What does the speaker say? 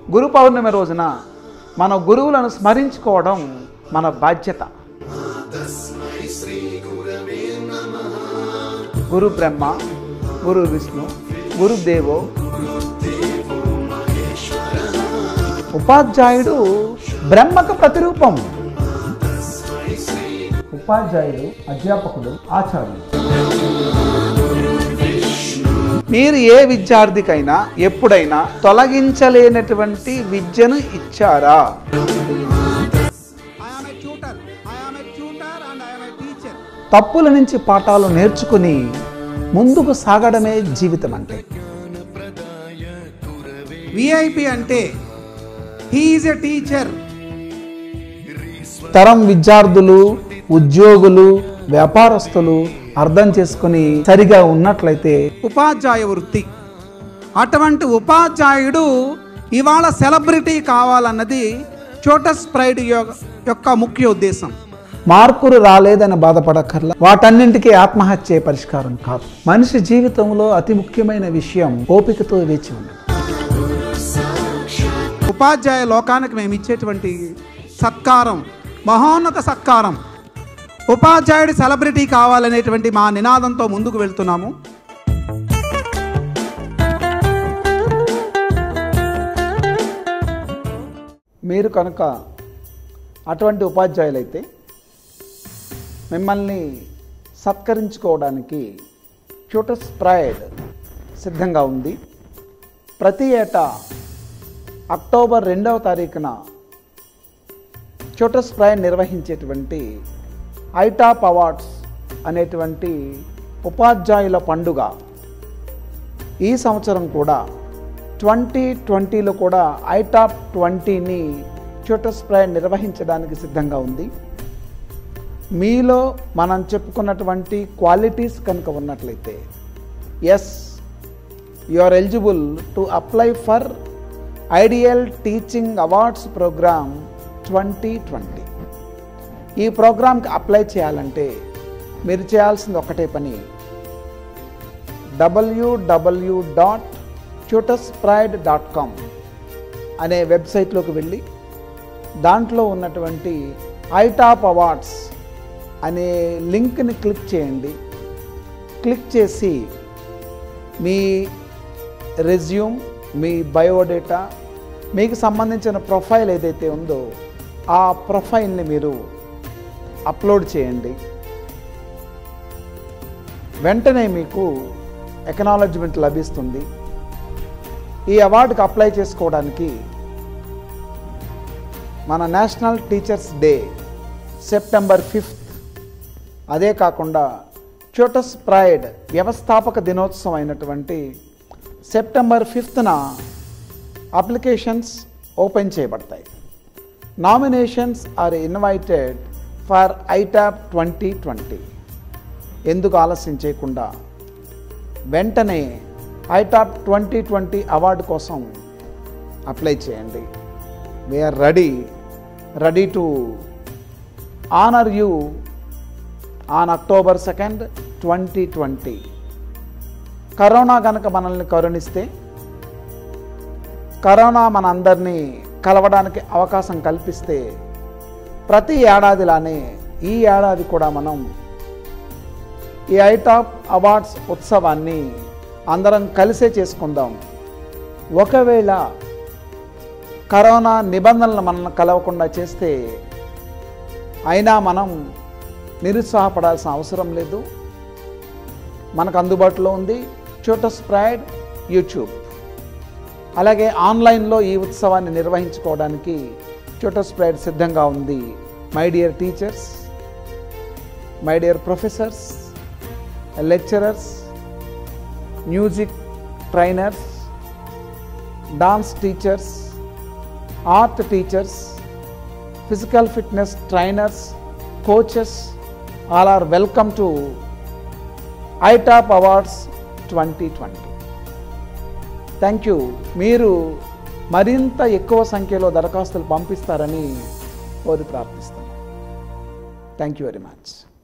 గురు పౌర్ణమి రోజున మన గురువులను స్మరించుకోవడం మన బాధ్యత గురు బ్రహ్మ గురు విష్ణు గురుదేవో ఉపాధ్యాయుడు బ్రహ్మకు ప్రతిరూపం ఉపాధ్యాయుడు అధ్యాపకుడు ఆచార్యుడు మీరు ఏ విద్యార్థికైనా ఎప్పుడైనా తొలగించలేనటువంటి విద్యను ఇచ్చారా I am a tutor. I am a tutor and I am a teacher. తప్పుల నుంచి పాఠాలు నేర్చుకుని ముందుకు సాగడమే జీవితం అంటే విఐపి అంటే హీఈస్ ఎ టీచర్ తరం విద్యార్థులు ఉద్యోగులు వ్యాపారస్తులు అర్థం చేసుకుని సరిగా ఉన్నట్లయితే ఉపాధ్యాయ వృత్తి అటువంటి ఉపాధ్యాయుడు ఇవాళ సెలబ్రిటీ కావాలన్నది చోటస్ ప్రైడ్ యొ- యొక్క ముఖ్య ఉద్దేశం మార్కులు రాలేదని బాధపడక్కర్లా వాటన్నింటికీ ఆత్మహత్యే పరిష్కారం కాదు మనిషి జీవితంలో అతి ముఖ్యమైన విషయం ఓపికతో వేచి ఉండడం ఉపాధ్యాయ లోకానికి మేము ఇచ్చేటువంటి సత్కారం మహోన్నత సత్కారం ఉపాధ్యాయుడు సెలబ్రిటీ కావాలనేటువంటి మా నినాదంతో ముందుకు వెళ్తున్నాము మీరు కనుక అటువంటి ఉపాధ్యాయులైతే మిమ్మల్ని సత్కరించుకోవడానికి ట్యూటర్స్ ప్రైడ్ సిద్ధంగా ఉంది ప్రతి ఏటా అక్టోబర్ రెండవ తారీఖున ట్యూటర్స్ ప్రైడ్ నిర్వహించేటువంటి ఐటాప్ అవార్డ్స్ అనేటువంటి ఉపాధ్యాయుల పండుగ ఈ సంవత్సరం కూడా ట్వంటీ ట్వంటీలో కూడా ఐటాప్ ట్వంటీని ట్యూటర్స్ ప్రైడ్ నిర్వహించడానికి సిద్ధంగా ఉంది మీలో మనం చెప్పుకున్నటువంటి క్వాలిటీస్ కనుక ఉన్నట్లయితే yes you are eligible to apply for ideal teaching awards programme twenty twenty ఈ ప్రోగ్రామ్కి అప్లై చేయాలంటే మీరు చేయాల్సింది ఒకటే పని డబ్ల్యూడబ్ల్యూ dot tutors pride dot com అనే వెబ్సైట్లోకి వెళ్ళి దాంట్లో ఉన్నటువంటి ఐటాప్ అవార్డ్స్ అనే లింక్ని క్లిక్ చేయండి క్లిక్ చేసి మీ రెజ్యూమ్ మీ బయోడేటా మీకు సంబంధించిన ప్రొఫైల్ ఏదైతే ఉందో ఆ ప్రొఫైల్ని మీరు అప్లోడ్ చేయండి వెంటనే మీకు ఎకనాలజ్మెంట్ లభిస్తుంది ఈ అవార్డుకి అప్లై చేసుకోవడానికి మన national teachers day September fifth అదే కాకుండా చోటస్ ప్రైడ్ వ్యవస్థాపక దినోత్సవం అయినటువంటి సెప్టెంబర్ ఫిఫ్త్న అప్లికేషన్స్ ఓపెన్ చేయబడతాయి nominations are invited for iTop twenty twenty ఎందుకు ఆలస్యం చేయకుండా వెంటనే ఐటాప్ ట్వంటీ ట్వంటీ అవార్డు కోసం అప్లై చేయండి we're ready ready to honour you on October second twenty twenty corona కనుక మనల్ని కరుణిస్తే కరోనా మన అందరినీ కలవడానికి అవకాశం కల్పిస్తే ప్రతి ఏడాదిలానే ఈ ఏడాది కూడా మనం ఈ ఐటాప్ అవార్డ్స్ ఉత్సవాన్ని అందరం కలిసే చేసుకుందాం ఒకవేళ కరోనా నిబంధనలు మనల్ని కలవకుండా చేస్తే అయినా మనం నిరుత్సాహపడాల్సిన అవసరం లేదు మనకు అందుబాటులో ఉంది చోటస్ ప్రైడ్ యూట్యూబ్ అలాగే ఆన్లైన్లో ఈ ఉత్సవాన్ని నిర్వహించుకోవడానికి చోటస్ ప్రైడ్ సిద్ధంగా ఉంది my dear teachers my dear professors lecturers music trainers dance teachers art teachers physical fitness trainers coaches all are welcome to iTop awards twenty twenty thank you మీరు మరింత ఎక్కువ సంఖ్యలో దరఖాస్తులు పంపిస్తారని కోరి ప్రార్థిస్తున్నాను థ్యాంక్ యూ వెరీ మచ్